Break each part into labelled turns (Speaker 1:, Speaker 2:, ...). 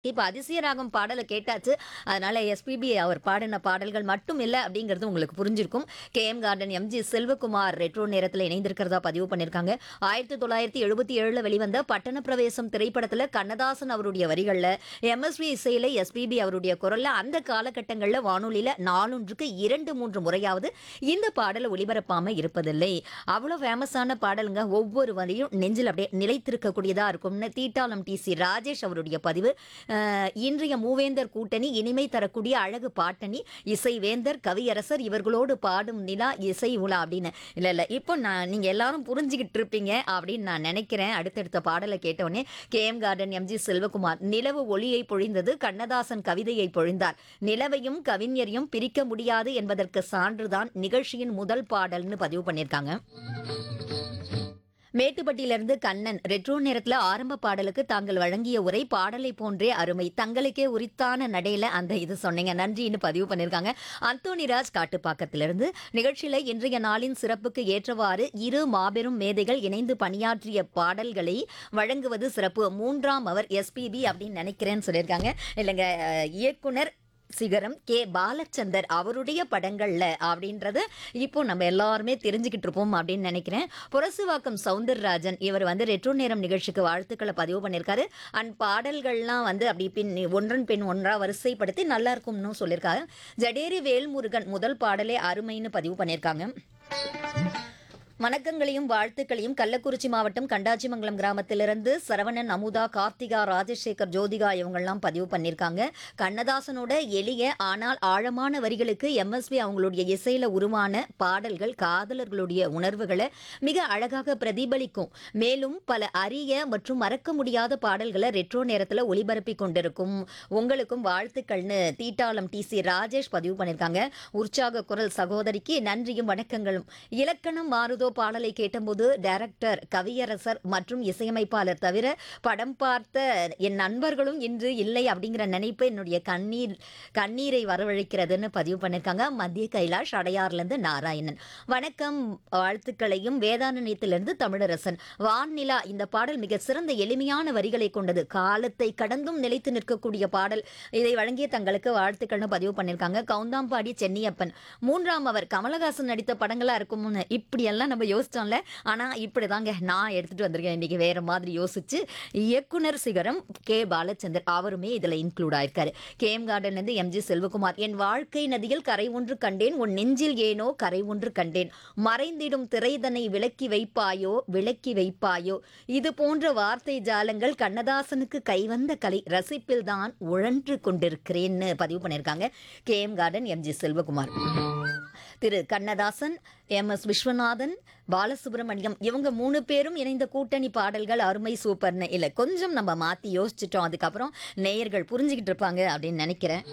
Speaker 1: இப்ப அதிசயராகம் பாடல கேட்டாச்சு. அதனால எஸ்பிபி அவர் பாடின பாடல்கள் மட்டும் இல்ல அப்படிங்கிறது உங்களுக்கு புரிஞ்சிருக்கும். KM garden MG Selvakumar retro நேரத்துல இணைந்திருக்கிறதா பதிவு பண்ணியிருக்காங்க. 1977ல வெளிவந்த பட்டணப்பிரவேசம் திரைப்படத்துல கண்ணதாசன் அவருடைய வரிகள்ல, எம்எஸ்வி இசையில எஸ்பிபி அவருடைய குரல்ல அந்த காலகட்டங்கள்ல வானொலியில நாளொன்றுக்கு 2, 3 முறையாவது இந்த பாடல ஒளிபரப்பாம இருப்பதில்லை. அவ்வளோ ஃபேமஸான பாடலுங்க. ஒவ்வொரு வரியும் நெஞ்சில் அப்படியே நிலைத்திருக்கக்கூடியதா இருக்கும்னு தீட்டாளம் டி. சி. ராஜேஷ் அவருடைய பதிவு. அ இன்றைய மூவேந்தர் கூட்டணி இனிமை தரக்கூடிய அழகு பாட்டணி, இசை வேந்தர், கவியரசர் இவர்களோடு பாடும் நிலா இசை உலா அப்படின்னு. இல்ல, இல்ல. இப்போ நான் நீங்க எல்லாரும் புரிஞ்சுகிட்டு இருப்பீங்க அப்படின்னு நான் நினைக்கிறேன். அடுத்தடுத்த பாடல கேட்டவுடனே கேஎம் கார்டன் எம்ஜி செல்வகுமார் நிலவு ஒளியை பொழிந்தது கண்ணதாசன் கவிதையை பொழிந்தார். நிலவையும் கவிஞரையும் பிரிக்க முடியாது என்பதற்கு சான்றுதான் நிகழ்ச்சியின் முதல் பாடல்னு பதிவு பண்ணியிருக்காங்க. மேட்டுப்பட்டியிலிருந்து கண்ணன் ரெட்ரோ நேரத்துல ஆரம்ப பாடலுக்கு தாங்கள் வழங்கிய உரை பாடலை போன்றே அருமை. தங்களுக்கே உரித்தான நடையில அந்த இது சொன்னீங்க. நன்றின்னு பதிவு பண்ணியிருக்காங்க. அந்தோணிராஜ் காட்டுப்பாக்கத்திலிருந்து நிகழ்ச்சியில இன்றைய நாளின் சிறப்புக்கு ஏற்றவாறு இரு மாபெரும் மேதைகள் இணைந்து பணியாற்றிய பாடல்களை வழங்குவது சிறப்பு. மூன்றாம் அவர் எஸ்பிபி அப்படின்னு நினைக்கிறேன்னு சொல்லியிருக்காங்க. இல்லைங்க இயக்குனர் சிகரம் கே. பாலச்சந்தர் அவருடைய படங்கள்ல அப்படின்றத இப்போ நம்ம எல்லாருமே தெரிஞ்சுக்கிட்டு இருப்போம் அப்படின்னு நினைக்கிறேன். புரசுவாக்கம் சவுந்தரராஜன் இவர் வந்து ரெட்ரோ நேரம் நிகழ்ச்சிக்கு வாழ்த்துக்களை பதிவு பண்ணியிருக்காரு. அண்ட் பாடல்கள்லாம் வந்து அப்படி பின் ஒன்றன் பின் ஒன்றா வரிசைப்படுத்தி நல்லா இருக்கும்னு சொல்லியிருக்காங்க. ஜடேரி வேல்முருகன் முதல் பாடலே அருமைன்னு பதிவு பண்ணியிருக்காங்க. வணக்கங்களையும் வாழ்த்துக்களையும் கள்ளக்குறிச்சி மாவட்டம் கண்டாச்சிமங்கலம் கிராமத்திலிருந்து சரவணன், அமுதா, கார்த்திகா, ராஜசேகர், ஜோதிகா இவங்கெல்லாம் பதிவு பண்ணியிருக்காங்க. கண்ணதாசனோட எளிய ஆனால் ஆழமான வரிகளுக்கு எம்எஸ்வி அவங்களுடைய இசையில உருவான பாடல்கள் காதலர்களுடைய உணர்வுகளை மிக அழகாக பிரதிபலிக்கும். மேலும் பல அரிய மற்றும் மறக்க முடியாத பாடல்களை ரெட்ரோ நேரத்துல ஒளிபரப்பி கொண்டிருக்கும். உங்களுக்கும் வாழ்த்துக்கள்னு தீட்டாளம் டி. சி. ராஜேஷ் பதிவு பண்ணியிருக்காங்க. உற்சாக குரல் சகோதரிக்கு நன்றியும் வணக்கங்களும். இலக்கணம் மாறுதோ பாடலை கேட்டபோது டைரக்டர், கவியரசர் மற்றும் இசையமைப்பாளர் தவிர படம் பார்த்த என் நண்பர்களும் இன்று இல்லை அப்படிங்கிற நினைப்பு என்னுடைய கண்ணீர் கண்ணீரை வரவழைக்கிறதுன்னு பதிவு பண்ணியிருக்காங்க. மத்திய கைலாஷ் அடையார்லேருந்து நாராயணன். வணக்கம் வாழ்த்துக்களையும் வேதாரண்யத்திலிருந்து தமிழரசன். வான்நிலா இந்த பாடல் மிக சிறந்த எளிமையான வரிகளை கொண்டது. காலத்தை கடந்தும் நிலைத்து நிற்கக்கூடிய பாடல். இதை வழங்கிய தங்களுக்கு வாழ்த்துக்கள்னு பதிவு பண்ணியிருக்காங்க. கவுந்தாம்பாடி சென்னியப்பன். மூன்றாம் அவர் கமலஹாசன் நடித்த படங்களா இருக்கும்னு இப்படியெல்லாம் நம்ம யோசிச்சோம்ல. ஆனா இப்படிதாங்க நான் எடுத்துட்டு வந்திருக்கேன் இன்னைக்கு வேற மாதிரி யோசிச்சு. இயக்குனர் சிகரம் கே. பாலச்சந்தர் அவருமே இதுல இன்க்ளூட் ஆயிருக்காரு. கேஎம் கார்டன்லேருந்து எம்ஜி செல்வகுமார் என் வாழ்க்கை நதியில் கரை ஒன்று கண்டேன் உன் நெஞ்சில் ஏனோ கரை ஒன்று கண்டேன் மறைந்திடும் திரைதனை விலக்கி வைப்பாயோ விலக்கி வைப்பாயோ இது போன்ற வார்த்தை ஜாலங்கள் கண்ணதாசனுக்கு கைவந்த கலை ரசிப்பில்தான் உழன்று கொண்டிருக்கிறேன்னு பதிவு பண்ணியிருக்காங்க. KM garden MG Selvakumar. Thiru Kannadasan, M. S. Viswanathan, Balasubramaniam இவங்க 3 பேரும் இணைந்த கூட்டணி பாடல்கள் அருமை சூப்பர்னு. இல்ல கொஞ்சம் நம்ம மாத்தி யோசிச்சுட்டோம். அதுக்கப்புறம் நேயர்கள் புரிஞ்சுகிட்டு இருப்பாங்க அப்படின்னு நினைக்கிறேன்.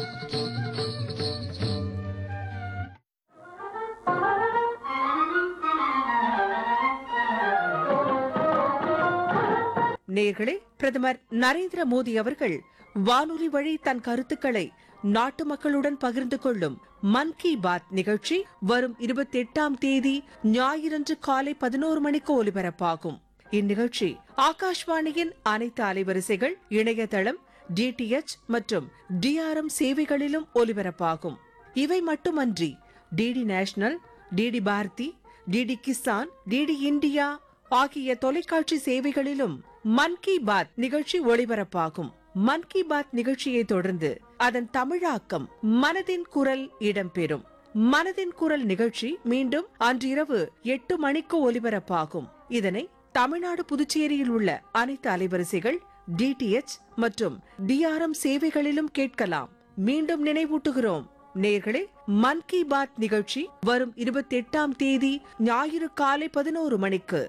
Speaker 2: நேர்களே பிரதமர் நரேந்திர மோடி அவர்கள் வானொலி வழி தன் கருத்துக்களை நாட்டு மக்களுடன் பகிர்ந்து கொள்ளும் மன் கி பாத் நிகழ்ச்சி வரும் இருபத்தி எட்டாம் தேதி ஞாயிறன்று காலை பதினோரு மணிக்கு ஒலிபரப்பாகும் இந்நிகழ்ச்சி ஆகாஷ்வாணியின் அனைத்து அலைவரிசைகள் இணையதளம் டிடிஎச் மற்றும் டிஆர்எம் சேவைகளிலும் ஒலிபரப்பாகும் இவை மட்டுமன்றி DD national DD Bharati DD Kisan DD India ஆகிய தொலைக்காட்சி சேவைகளிலும் மன் கி பாத் நிகழ்ச்சி ஒளிபரப்பாகும் மன் கி பாத் நிகழ்ச்சியை தொடர்ந்து அதன் தமிழாக்கம் மனதின் குரல் இடம்பெறும் மனதின் குரல் நிகழ்ச்சி மீண்டும் அன்றிரவு எட்டு மணிக்கு ஒலிபரப்பாகும் இதனை தமிழ்நாடு புதுச்சேரியில் உள்ள அனைத்து அலைவரிசைகள் டிடிஎச் மற்றும் டிஆர்எம் சேவைகளிலும் கேட்கலாம் மீண்டும் நினைவூட்டுகிறோம் நேர்களே மன் கி பாத் நிகழ்ச்சி வரும் இருபத்தி எட்டாம் தேதி ஞாயிறு காலை பதினோரு மணிக்கு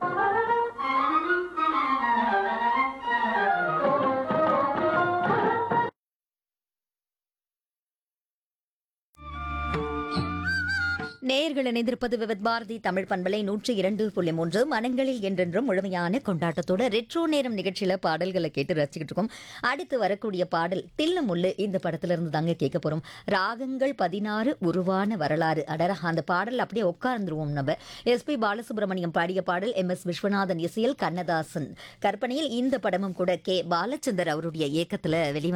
Speaker 1: நேயர்கள் இணைந்திருப்பது விவித் பாரதி தமிழ் பண்பலை நூற்றி இரண்டு புள்ளி மூன்று மனங்களில் என்றென்றும் முழுமையான கொண்டாட்டத்தோட ரெட்ரோ நேரம் நிகழ்ச்சியில பாடல்களை கேட்டு ரசிக்கிட்டு இருக்கோம் அடுத்து வரக்கூடிய பாடல் தில்லு முள்ளு இந்த படத்துல இருந்து தாங்க கேட்க போறோம் ராகங்கள் பதினாறு உருவான வரலாறு அடரா அந்த பாடல் அப்படியே உட்கார்ந்துருவோம் நம்ம எஸ்பி பாலசுப்ரமணியம் பாடிய பாடல் எம் எஸ் விஸ்வநாதன் இசையில் கண்ணதாசன் கற்பனையில் இந்த படமும் கூட கே பாலச்சந்தர் அவருடைய இயக்கத்துல வெளிவந்த